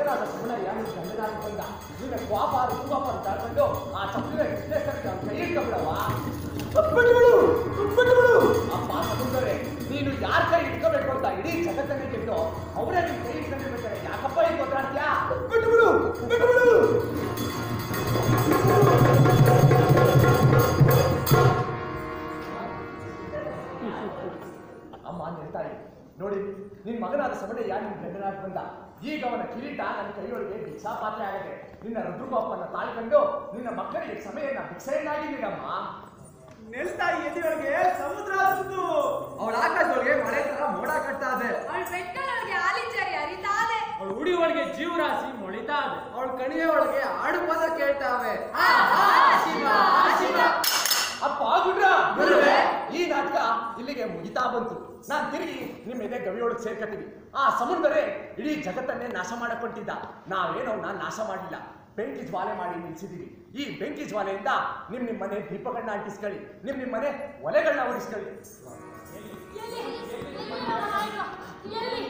ಮಗನಾದ ಸುಮ್ಮನಯ್ಯ ನಿನ್ನ ಗಂಡನಾಗಿ ಬಂದ ನಿನ್ನ ಕೋಪ ರೂಪಾಪ ಅಂತ ಹೇಳ್ಕೊಂಡು ಆ ಚಪ್ಪಲಿನ ವಿಶ್ಲೇಷಣೆ ಅವ್ನ ಕೈ ಇಟ್ಕೊಂಡ್ಬಿಡವ ಬಿಟ್ಬಿಡು ಬಿಟ್ಬಿಡು ಅಪ್ಪ ಸಮುದ್ರೇ ನೀನು ಯಾರ ಕೈ ಇಟ್ಕೋಬೇಕು ಅಂತ ಇಡೀ ಜಗತ್ತನ್ನೇ ಕೆಟ್ಟು ಅವರೇ ನಿನ್ ಕೈ ಇಟ್ಕೊಂಡಿರ್ಬೇಕಾರೆ ಯಾಕಪ್ಪ ಈಗ ಗೊತ್ತಾಡ್ತೀಯಾ ಬಿಟ್ಬಿಡು ಬಿಟ್ಬಿಡು ಅಮ್ಮ ನಿರ್ತಾಳೆ ನೋಡಿ ನಿನ್ ಮಗನಾದ ಸಮಯ ನಿನ್ ಗಂಡನಾಗಿ ಬಂದ ಈಗ ಅವನ ಕಿರೀಟ ನನ್ನ ಕೈಯೊಳಗೆ ಭಿಕ್ಷಾ ಪಾತ್ರೆ ಆಗದೆ ನಿನ್ನ ರುದ್ರಗೋಪನ್ನ ತಾಳ್ಕೊಂಡು ನಿನ್ನ ಮಕ್ಕಳಿಗೆ ಸಮಯನ ಭಿಕ್ಷೆಯನ್ನಾಗಿದ್ದೀರಮ್ಮ ನೆಲ್ತಾಯಿ ಎದೆಯೊಳಗೆ ಸಮುದ್ರ ಸುತ್ತು ಅವಳ ಆಕಾಶದೊಳಗೆ ಮಳೆ ತರ ಮೋಡ ಕಟ್ತಾ ಇದೆ ಅವಳ ಬೆಟ್ಟಗಳೊಳಗೆ ಆಲಿಂಜರಿ ಹರಿತಾದೆ ಅವಳು ಉಡಿ ಒಳಗೆ ಜೀವರಾಶಿ ಮೊಳಿತಾ ಇದೆ ಅವಳ ಕಣಿವೆ ಒಳಗೆ ಆಡು ಪದ ಕೇಳ್ತಾವೆ ಅಪ್ಪ ಗುಡ್ರ ಗುರುವೇ. ಈ ನಾಟಕ ಇಲ್ಲಿಗೆ ಮುಗಿತಾ ಬಂತು ನಾನ್ ತಿರುಗಿ ನಿಮ್ಮ ಎದೆ ಗವಿಯೊಳಗೆ ಸೇರ್ಕತೀವಿ ಆ ಸಮುದ್ರೇ ಇಡೀ ಜಗತ್ತನ್ನೇ ನಾಶ ಮಾಡಕೊಂಡಿದ್ದ ನಾವೇನೋ ನಾನ್ ನಾಶ ಮಾಡಿಲ್ಲ ಬೆಂಕಿ ಜ್ವಾಲೆ ಮಾಡಿ ನಿಲ್ಸಿದೀವಿ ಈ ಬೆಂಕಿ ಜ್ವಾಲೆಯಿಂದ ನಿಮ್ ನಿಮ್ ಮನೆ ದೀಪಗಳನ್ನ ಅಂಟಿಸ್ಕೊಳ್ಳಿ ನಿಮ್ ನಿಮ್ ಮನೆ ಒಲೆಗಳನ್ನ ಉರಿಸ್ಕೊಳ್ಳಿ ಎಲ್ಲಿ ಎಲ್ಲಿ